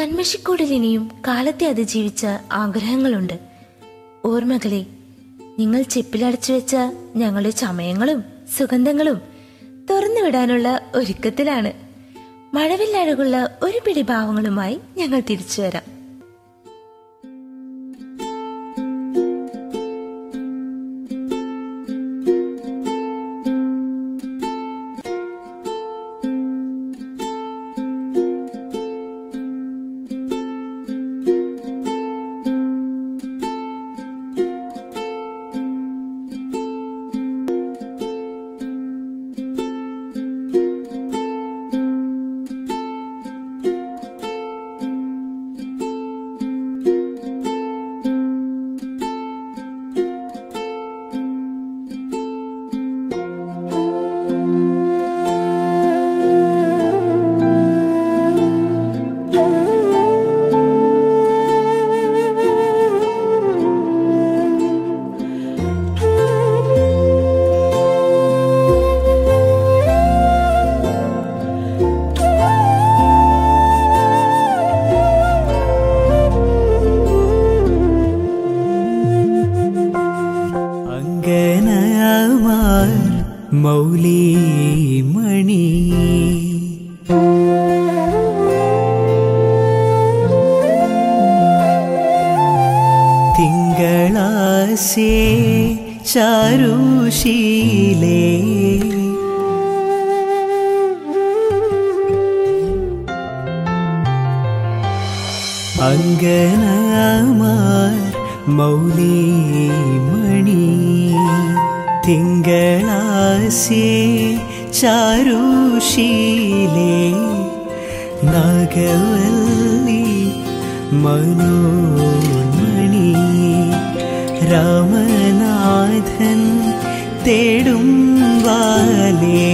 കൺമഷിക്കൂടിൽ ഇനിയും കാലത്തെ അതിജീവിച്ച ആഗ്രഹങ്ങളുണ്ട് ഓർമ്മകളെ നിങ്ങൾ ചെപ്പിലടച്ചു വെച്ച ഞങ്ങളുടെ ചമയങ്ങളും സുഗന്ധങ്ങളും തുറന്നുവിടാനുള്ള ഒരുക്കത്തിലാണ് മഴവില്ലഴകുള്ള ഒരു പിടി ഭാവങ്ങളുമായി ഞങ്ങൾ തിരിച്ചു വരാം അങ്കനമാർ മൗലി മണി തിങ്കളാസേ ചാരുശീലേ അങ്കനമാർ മൗലി മണി തിങ്കളാസ്യേ ചാരുശീലേ നാഗവല്ലി മനോന്മണി രാമനാഥൻ തേടും വാലേ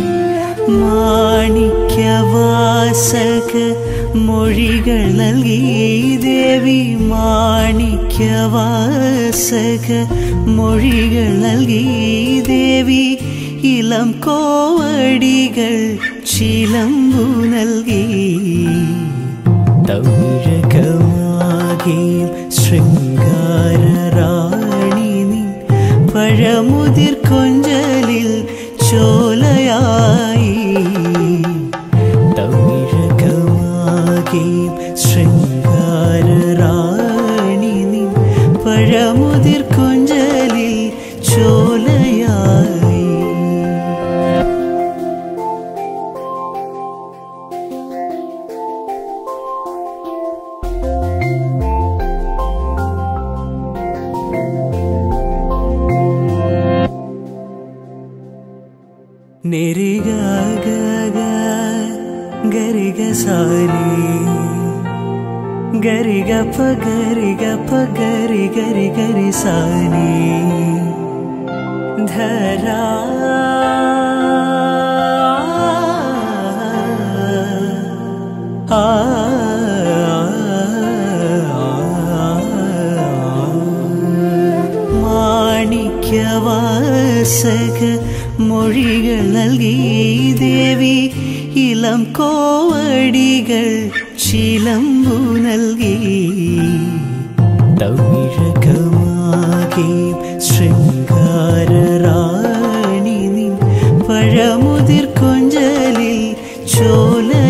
മാണിക്യവാസക മൊഴികൾ നൽകി ദേവി മാണിക്യവാസക മൊഴികൾ നൽകി ദേവി ഇളം കോവടികൾ ചിലമ്പു നൽകി തമിഴകമാകെ ശൃംഗാരറാണി നീ പഴമുതിർ കൊഞ്ചലിൽ ചോലയായി തമിഴകമാകെ ശൃംഗാരറാണി നീ പഴമുതിർ കൊഞ്ചലിൽ ചോലയായി നിരിഗ ഗ ഗരിഗ സാരി ഗരിഗ പ ഗരിഗ പ ഗരി ഗരി ഗരി സാരി ധരാ ആ മാണിക്യവാസക മൊഴികൾ നൽകി ദേവി ഇളം കോവടികൾ ചിലമ്പു നൽകി തമിഴകമാകെ ശൃംഗാരറാണി നിൻ പഴമുതിർ കൊഞ്ചലിൽ ചോല